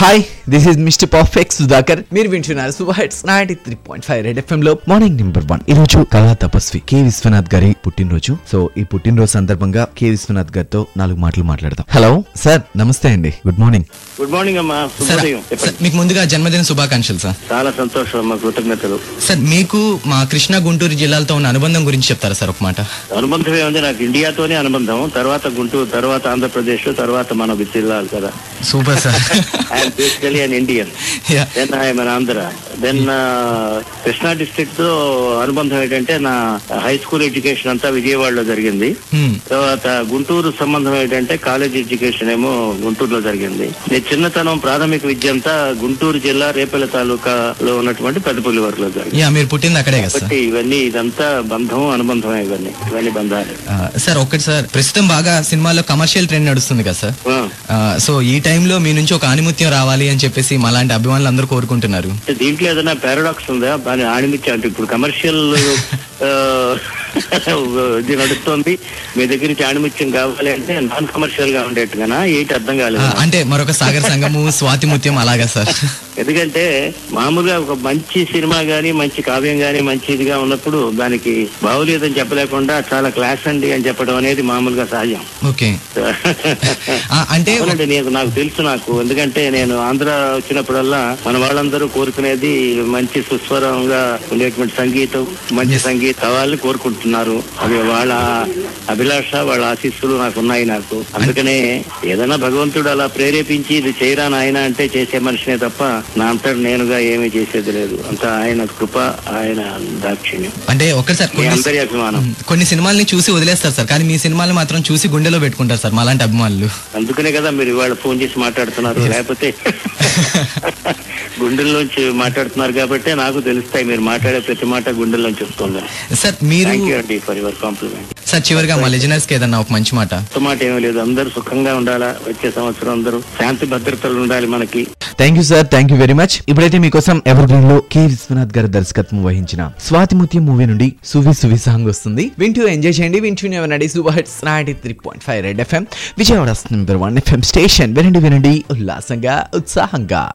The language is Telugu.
Hi this is mister perfect Sudhakar మీరు వింటున్నారు super hits ninety three point five red FM లో మార్నింగ్ నెంబర్ వన్ ఈ రోజు కళా తపస్వి కె విశ్వనాథ్ గారి పుట్టినరోజు సో ఈ పుట్టినరోజు సందర్భంగా కె విశ్వనాథ్ గారితో నాలుగు మాటలు మాట్లాడదాం హలో సార్ నమస్తే అండి గుడ్ మార్నింగ్ గుడ్ మార్నింగ్ అమ్మా సార్ శుభోదయం సార్, చెప్పండి మీకు ముందుగా జన్మదిన శుభాకాంక్షలు సార్ చాలా సంతోషం అమ్మా కృతజ్ఞతలు సార్ మీకు మా కృష్ణా గుంటూరు జిల్లాలతో ఉన్న అనుబంధం గురించి చెప్తారా సార్ ఒక మాట అనుబంధం ఏముంది నాకు ఇండియాతోనే అనుబంధం తర్వాత గుంటూరు తర్వాత ఆంధ్రప్రదేశ్ తర్వాత మన జిల్లాలు కదా super sir I'm basically an Indian Yeah. Then I'm an Andhra then Krishna district తో అనుబంధం ఏంటంటే నా హై స్కూల్ ఎడ్యుకేషన్ అంతా విజయవాడలో జరిగింది Hmm. తర్వాత గుంటూరు సంబంధం ఏంటంటే కాలేజ్ ఎడ్యుకేషన్ ఏమో గుంటూరులో జరిగింది నేను చిన్నతనం ప్రాథమిక విద్య అంతా గుంటూరు జిల్లా రేపల్ల తాలూకాలో ఉన్నటువంటి పెద్దపల్లి వరకులో జరిగింది యా మీరు పుట్టింది అక్కడే కదా సార్ కాబట్టి ఇవన్నీ ఇదంతా బంధం అనుబంధమే ఇవన్నీ ఇవన్నీ బంధాలు ఆ, సార్ ఒక్కటి సార్ ప్రస్తుతం బాగా సినిమాల్లో కమర్షియల్ ట్రెండ్ నడుస్తుంది కదా సార్ ఆ. ఆ, సో ఈ టైంలో మీ నుంచి ఒక ఆనిముత్యం రావాలి అని చెప్పేసి మాలాంటి అభిమానులు అందరూ కోరుకుంటున్నారు అంటే దీంట్లో ఏదైనా పారాడాక్స్ ఉందా దాని ఆణిమిత్యం అంటే ఇప్పుడు కమర్షియల్ ఇది నడుస్తుంది మీ దగ్గర నుంచి ఆణిమిత్యం కావాలి అంటే నాన్ కమర్షియల్ గా ఉండేట్టుగానా ఏంటి అర్థం ఆ, కాలేదు అంటే మరొక సాగర్ సంగము స్వాతి ముత్యం అలాగా సార్ ఎందుకంటే మామూలుగా ఒక మంచి సినిమా గానీ మంచి కావ్యం గానీ మంచి ఇదిగా ఉన్నప్పుడు దానికి బాగులేదని చెప్పలేకుండా చాలా క్లాస్ అండి అని చెప్పడం అనేది మామూలుగా సహజం ఓకే ఆ, అంటే అవునండి నేను నాకు తెలుసు నాకు ఎందుకంటే నేను ఆంధ్ర వచ్చినప్పుడల్లా మన వాళ్ళందరూ కోరుకునేది మంచి సుస్వరంగా ఉండేటువంటి సంగీతం మంచి సంగీతం కావాలని కోరుకుంటున్నారు అది వాళ్ళ అభిలాష వాళ్ళ ఆశీస్సులు నాకు ఉన్నాయి నాకు అందుకనే ఏదైనా భగవంతుడు అలా ప్రేరేపించి ఇది చేయరా నాయన అంటే చేసే మనిషినే తప్ప నా అంతటి నేనుగా ఏమీ చేసేది లేదు అంత ఆయన కృప ఆయన దాక్షిణ్యం అంటే ఒక్కసారి మీ కొన్ని అందరి అభిమానం కొన్ని సినిమాల్ని చూసి వదిలేస్తారు సార్ కానీ మీ సినిమాలు మాత్రం చూసి గుండెలో పెట్టుకుంటారు సార్ మాలాంటి అభిమానులు అందుకనే కదా మీరు ఇవాళ ఫోన్ చేసి మాట్లాడుతున్నారు లేకపోతే గుండెల్లోంచి మాట్లాడుతున్నారు కాబట్టి నాకు తెలుస్తాయి మీరు మాట్లాడే ప్రతి మాట గుండెల్లోంచి వస్తుంది సార్ మీరు థ్యాంక్ యూ అండి ఫర్ యువర్ కాంప్లిమెంట్ సార్ చివరిగా మా లిజనర్స్ కి ఏదన్నా ఒక మంచి మాట కొత్త మాట ఏమీ లేదు అందరూ సుఖంగా ఉండాలా వచ్చే సంవత్సరం అందరూ శాంతి భద్రతలు ఉండాలి మనకి thank you sir thank you very much ఇప్పుడైతే మీకోసం ఎవర్ గ్రీన్ లో కే విశ్వనాథ్ గారి దర్శకత్వం వహించిన స్వాతి ముత్యం మూవీ నుండి సువి సువి సాంగ్ వస్తుంది వింటూ ఎంజాయ్ చేయండి వింటూనే వినండి super hits ninety three point five red FM Vijayawada number one FM station వినండి వినండి ఉల్లాసంగా ఉత్సాహంగా